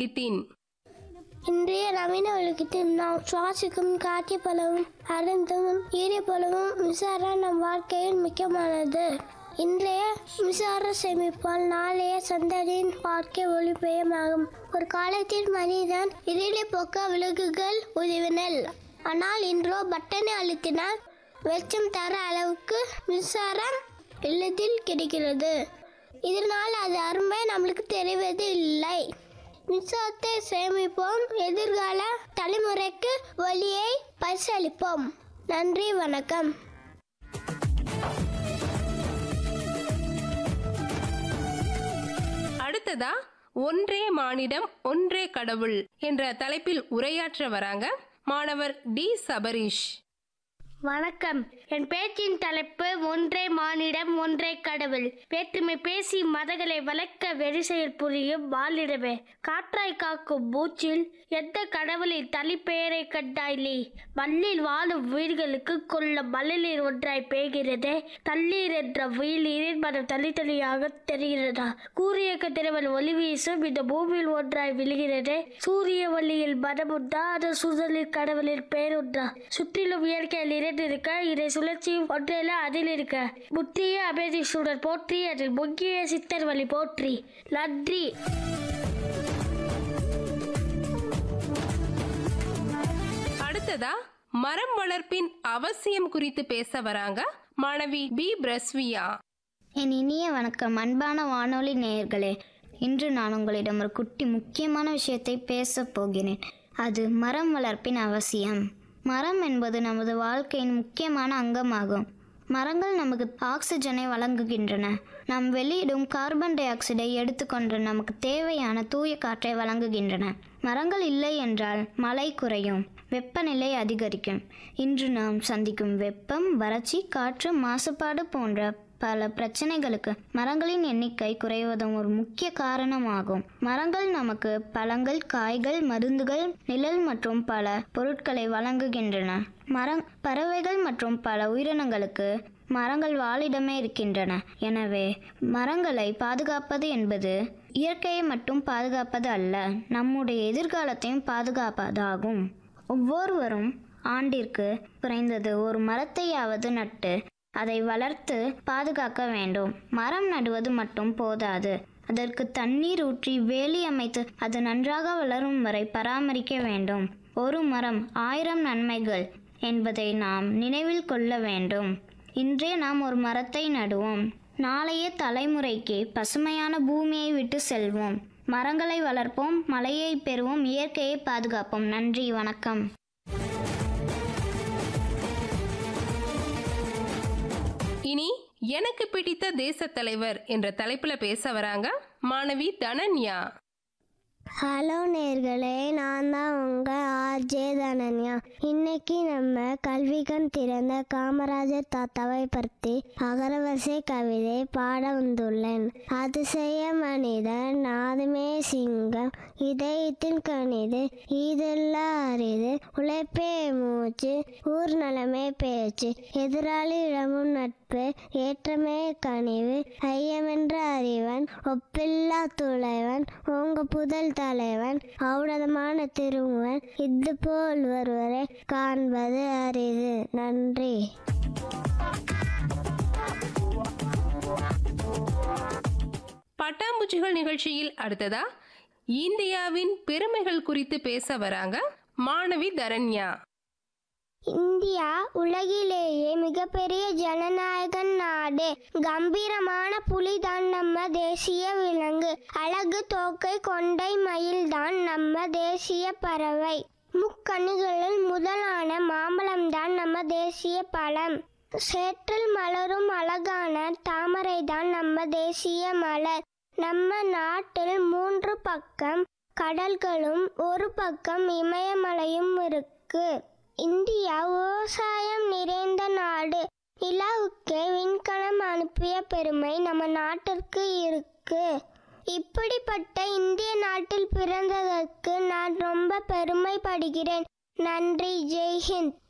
லித்தின் இன்றைய நவீன உலகத்தில் நாம் சுவாசிக்கும் காட்சி பலவும் அருந்தும் ஈரிய பலவும் மின்சாரம் நம் வாழ்க்கையில் முக்கியமானது இன்றைய மின்சார சேமிப்பால் நாளைய சந்ததியின் வாழ்க்கை ஒளிபயமாகும் ஒரு காலத்தில் மனிதன் இருளை போக்க விளக்குகள் உதவினல் ஆனால் இன்றோ பட்டனை அழுத்தினால் வெளிச்சம் தர அளவுக்கு மின்சாரம் எளிதில் கிடைக்கிறது இதனால் அது அருமை நம்மளுக்கு தெரிவது இல்லை மின்சாரத்தை சேமிப்போம் எதிர்கால தலைமுறைக்கு ஒளியை பரிசளிப்போம் நன்றி வணக்கம் அடுத்ததா ஒன்றே மானிடம் ஒன்றே கடவுள் என்ற தலைப்பில் உரையாற்ற வராங்க மாணவர் டி சபரீஷ் வணக்கம் என் பேச்சின் தலைப்பு ஒன்றே மானிடம் ஒன்றே கடவுள் வேற்றுமை பேசி மதங்களை வளர்க்க வெறிசெயல் புரியும் வாழிடமே காற்றாய் காக்கும் மூச்சில் எந்த கடவுளின் தலிப்பெயரை கண்டாயிலே மண்ணில் வாழும் உயிர்களுக்கு கொள்ள மழநீர் ஒன்றாய் பெய்கிறதே தண்ணீர் என்ற உயிரின் மனம் தள்ளி தள்ளியாக தெரிகிறதா கூறிய கதிரவன் ஒளி வீசும் இந்த பூமியில் ஒன்றாய் விழுகிறது சூரிய ஒளியில் மனமுண்டா அது சுழலில் கடவுளின் பேருண்டா சுற்றிலும் இயற்கையில் இருக்க இதை சுழற்சி ஒன்றில அதில் இருக்க முற்றிய அமைதி சூழல் போற்றி அதில் முக்கிய சித்தர் வழி போற்றி நன்றி அடுத்ததா மரம் வளர்ப்பின் அவசியம் குறித்து பேச வராங்க மாணவி பி பிரஸ்வியா என் இனிய வணக்கம் அன்பான வானொலி நேயர்களே இன்று நான் உங்களிடம் ஒரு குட்டி முக்கியமான விஷயத்தை பேசப் போகிறேன் அது மரம் வளர்ப்பின் அவசியம் மரம் என்பது நமது வாழ்க்கையின் முக்கியமான அங்கமாகும் மரங்கள் நமக்கு ஆக்சிஜனை வழங்குகின்றன நாம் வெளியிடும் கார்பன் டை ஆக்சைடை எடுத்துக்கொண்டு நமக்கு தேவையான தூய காற்றை வழங்குகின்றன மரங்கள் இல்லை என்றால் மழை குறையும் வெப்பநிலை அதிகரிக்கும் இன்று நாம் சந்திக்கும் வெப்பம் வறட்சி காற்று மாசுபாடு போன்ற பல பிரச்சனைகளுக்கு மரங்களின் எண்ணிக்கை குறைவதும் ஒரு முக்கிய காரணமாகும் மரங்கள் நமக்கு பழங்கள் காய்கள் மருந்துகள் நிழல் மற்றும் பல பொருட்களை வழங்குகின்றன மரம் பறவைகள் மற்றும் பல உயிரினங்களுக்கு மரங்கள் வாழிடமே இருக்கின்றன எனவே மரங்களை பாதுகாப்பது என்பது இயற்கையை மட்டும் பாதுகாப்பது அல்ல நம்முடைய எதிர்காலத்தையும் பாதுகாப்பதாகும் ஒவ்வொருவரும் ஆண்டிற்கு குறைந்தது ஒரு மரத்தையாவது நட்டு அதை வளர்த்து பாதுகாக்க வேண்டும் மரம் நடுவது மட்டும் போதாது அதற்கு தண்ணீர் ஊற்றி வேலி அமைத்து அது நன்றாக வளரும் வரை பராமரிக்க வேண்டும் ஒரு மரம் ஆயிரம் நன்மைகள் என்பதை நாம் நினைவில் கொள்ள வேண்டும் இன்றே நாம் ஒரு மரத்தை நடுவோம் நாளைய தலைமுறைக்கு பசுமையான பூமியை விட்டு செல்வோம் மரங்களை வளர்ப்போம் மழையை பெறுவோம் இயற்கையை பாதுகாப்போம் நன்றி வணக்கம் இனி எனக்கு பிடித்த தேச தலைவர் என்ற தலைப்புல பேச வராங்க மாணவி தனன்யா ஹலோ நேர்களே நான் தான் உங்கள் ஆர்ஜே தனன்யா இன்னைக்கு நம்ம கல்விகண் திறந்த காமராஜர் தாத்தாவை பற்றி அகரவரிசை கவிதை பாட வந்துள்ளேன் அதிசய மனிதன் நாதுமே சிங்கம் இதயத்தின் கணிது இதெல்லாம் அரிது உழைப்பே மூச்சு ஊர் நலமே பேச்சு எதிராளி இடமும் நட்பு ஏற்றமே கனிவு ஐயமென்ற அறிவன் ஒப்பில்லா துளைவன் உங்க புதல் தலைவன் ஔடதமான திருமுவன் இது போல் ஒருவரை காண்பது அரிது நன்றி பட்டாம்பூச்சிகள் நிகழ்ச்சியில் அடுத்ததா இந்தியாவின் பெருமைகள் குறித்து பேச வராங்க மாணவி தரண்யா இந்தியா உலகிலேயே மிகப்பெரிய ஜனநாயக நாடு கம்பீரமான புலிதான் நம்ம தேசிய விலங்கு அழகு தோக்கை கொண்டை மயில்தான் நம்ம தேசிய பறவை முக்கண்ணுகளில் முதலான மாம்பழம்தான் நம்ம தேசிய பழம் சேற்றில் மலரும் அழகான தாமரைதான் நம்ம தேசிய மலர் நம்ம நாட்டில் மூன்று பக்கம் கடல்களும் ஒரு பக்கம் இமயமலையும் இருக்கு இந்தியா விவசாயம் நிறைந்த நாடு நிலாவுக்கே விண்கலம் அனுப்பிய பெருமை நம்ம நாட்டிற்கு இருக்கு இப்படிப்பட்ட இந்திய நாட்டில் பிறந்ததற்கு நான் ரொம்ப பெருமைப்படுகிறேன் நன்றி ஜெய்ஹிந்த்